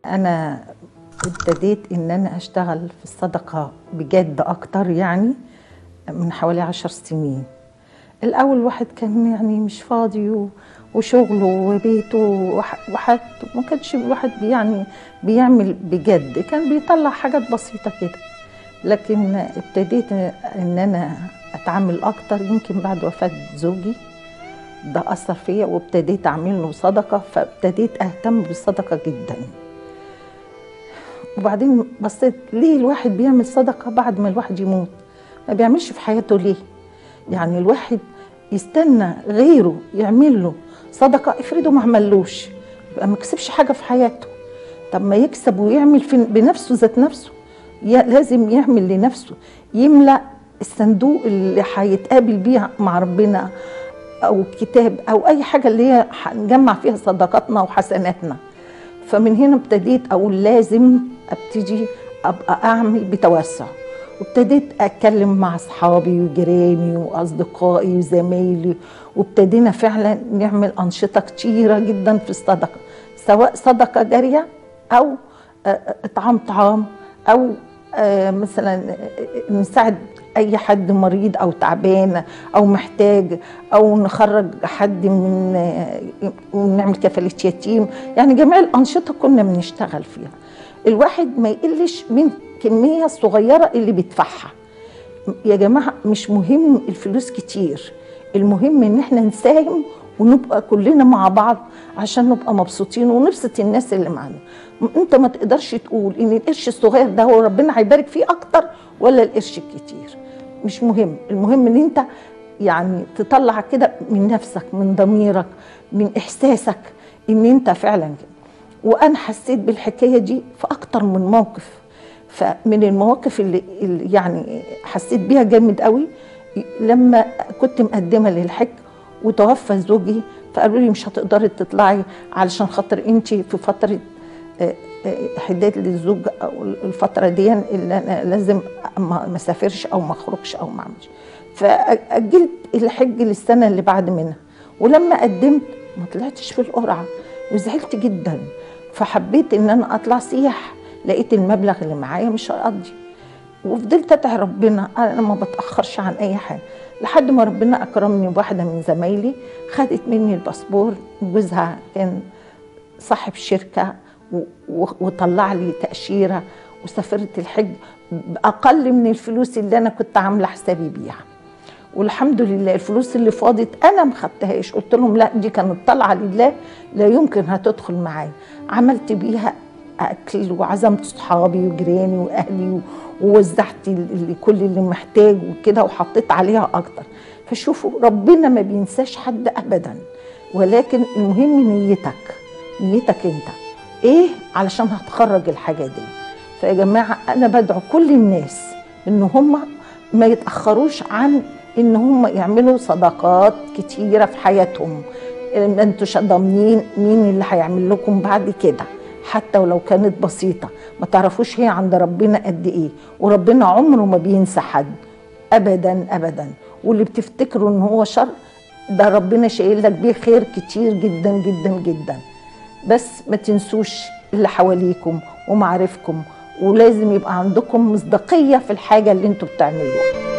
انا ابتديت ان انا اشتغل في الصدقه بجد اكتر يعني من حوالي عشر سنين الاول واحد كان يعني مش فاضي و- وشغله وبيته وح- وحاجته ما كانش الواحد يعني بيعمل بجد كان بيطلع حاجات بسيطه كده لكن ابتديت ان انا اتعامل اكتر يمكن بعد وفاه زوجي ده اثر فيا وابتديت اعمل له صدقه فابتديت اهتم بالصدقه جدا وبعدين بصيت ليه الواحد بيعمل صدقه بعد ما الواحد يموت ما بيعملش في حياته ليه يعني الواحد يستنى غيره يعمل له صدقه افرضه ما عملوش يبقى ما كسبش حاجه في حياته طب ما يكسب ويعمل في بنفسه ذات نفسه ي- لازم يعمل لنفسه يملأ الصندوق اللي هيتقابل بيه مع ربنا او كتاب او اي حاجه اللي هي هنجمع فيها صدقاتنا وحسناتنا فمن هنا ابتديت اقول لازم ابتدي ابقى اعمل بتوسع وابتديت اتكلم مع اصحابي وجيراني واصدقائي وزمايلي وابتدينا فعلا نعمل انشطه كتيره جدا في الصدقه سواء صدقه جاريه او آه، اطعام طعام او آه، مثلا آه، نساعد اي حد مريض او تعبان او محتاج او نخرج حد من آه، ونعمل كفاله يتيم يعني جميع الانشطه كنا بنشتغل فيها الواحد ما يقلش من كميه الصغيره اللي بيدفعها يا جماعه مش مهم الفلوس كتير المهم ان احنا نساهم ونبقى كلنا مع بعض عشان نبقى مبسوطين ونبسط الناس اللي معانا انت ما تقدرش تقول ان القرش الصغير ده هو ربنا هيبارك فيه اكتر ولا القرش الكتير مش مهم المهم ان انت يعني تطلع كده من نفسك من ضميرك من احساسك ان انت فعلا كده وانا حسيت بالحكايه دي في اكتر من موقف فمن المواقف اللي, اللي يعني حسيت بيها جامد قوي لما كنت مقدمه للحج وتوفى زوجي فقالوا لي مش هتقدري تطلعي علشان خاطر انت في فتره آه، آه، حداد للزوج او الفتره دي اللي انا لازم ما ما اسافرش او ما اخرجش او ما اعملش فاجلت الحج للسنه اللي بعد منها ولما قدمت ما طلعتش في القرعه وزعلت جدا فحبيت ان انا اطلع سياح لقيت المبلغ اللي معايا مش هيقضي وفضلت ادعي ربنا انا ما بتاخرش عن اي حاجه لحد ما ربنا اكرمني بواحده من زمايلي خدت مني الباسبور جوزها كان صاحب شركه و- و- وطلع لي تاشيره وسافرت الحج باقل من الفلوس اللي انا كنت عامله حسابي بيها والحمد لله الفلوس اللي فاضت انا ما خدتهاش قلت لهم لا دي كانت طالعه لله لا يمكن هتدخل معايا عملت بيها اكل وعزمت صحابي وجيراني واهلي و- ووزعت ال- ال- كل اللي محتاج وكده وحطيت عليها اكتر فشوفوا ربنا ما بينساش حد ابدا ولكن المهم نيتك نيتك انت ايه علشان هتخرج الحاجه دي فيا جماعه انا بدعو كل الناس ان هم ما يتاخروش عن ان هم يعملوا صدقات كتيره في حياتهم ما انتوش ضامنين مين اللي هيعمل لكم بعد كده حتى ولو كانت بسيطه ما تعرفوش هي عند ربنا قد ايه وربنا عمره ما بينسى حد ابدا ابدا واللي بتفتكروا ان هو شر ده ربنا شايل لك بيه خير كتير جدا جدا جدا بس ما تنسوش اللي حواليكم ومعارفكم ولازم يبقى عندكم مصداقية في الحاجة اللي انتوا بتعملوها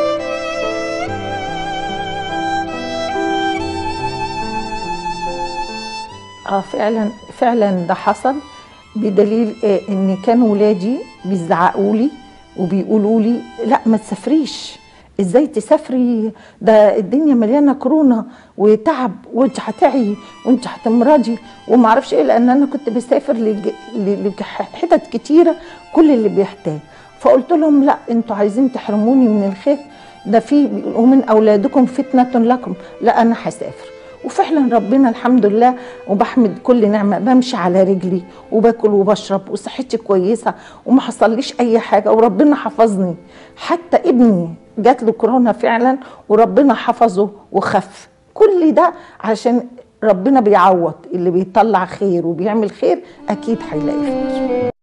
اه فعلا فعلا ده حصل بدليل آه ان كان ولادي بيزعقوا لي وبيقولوا لي لا ما تسافريش ازاي تسافري ده الدنيا مليانه كورونا وتعب وانت هتعي وانت هتمرضي وما اعرفش ايه لان انا كنت بسافر لج- ل- لحتت كتيره كل اللي بيحتاج فقلت لهم لا انتوا عايزين تحرموني من الخير ده في بيقولوا من اولادكم فتنه لكم لا انا هسافر وفعلا ربنا الحمد لله وبحمد كل نعمه بمشي على رجلي وباكل وبشرب وصحتي كويسه وما حصليش اي حاجه وربنا حفظني حتى ابني جات له كورونا فعلا وربنا حفظه وخف كل ده عشان ربنا بيعوض اللي بيطلع خير وبيعمل خير اكيد هيلاقي خير